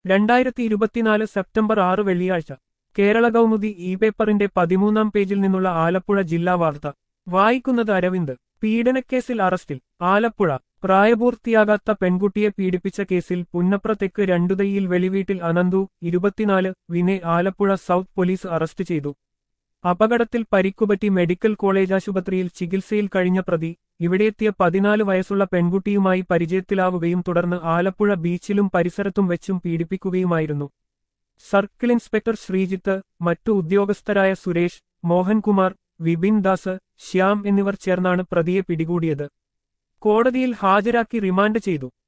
രണ്ടായിരത്തി ഇരുപത്തിനാല് സെപ്റ്റംബർ ആറ് വെള്ളിയാഴ്ച കേരള കൗമുദി ഇ പേപ്പറിന്റെ പതിമൂന്നാം പേജിൽ നിന്നുള്ള ആലപ്പുഴ ജില്ലാ വാർത്ത വായിക്കുന്നത് അരവിന്ദ് പീഡനക്കേസിൽ അറസ്റ്റിൽ ആലപ്പുഴ പ്രായപൂർത്തിയാകാത്ത പെൺകുട്ടിയെ പീഡിപ്പിച്ച കേസിൽ പുന്നപ്ര തെക്ക് രണ്ടുതൈയിൽ വെളിവീട്ടിൽ അനന്തു ഇരുപത്തിനാല് വിനെ ആലപ്പുഴ സൗത്ത് പോലീസ് അറസ്റ്റ് ചെയ്തു അപകടത്തിൽ പരിക്കുപറ്റി മെഡിക്കൽ കോളേജ് ആശുപത്രിയിൽ ചികിത്സയിൽ കഴിഞ്ഞ പ്രതി ഇവിടെയെത്തിയ പതിനാല് വയസ്സുള്ള പെൺകുട്ടിയുമായി പരിചയത്തിലാവുകയും തുടർന്ന് ആലപ്പുഴ ബീച്ചിലും പരിസരത്തും വെച്ചും പീഡിപ്പിക്കുകയുമായിരുന്നു സർക്കിൾ ഇൻസ്പെക്ടർ ശ്രീജിത്ത് മറ്റു ഉദ്യോഗസ്ഥരായ സുരേഷ് മോഹൻകുമാർ വിപിൻ ദാസ് ശ്യാം എന്നിവർ ചേർന്നാണ് പ്രതിയെ പിടികൂടിയത് കോടതിയിൽ ഹാജരാക്കി റിമാൻഡ് ചെയ്തു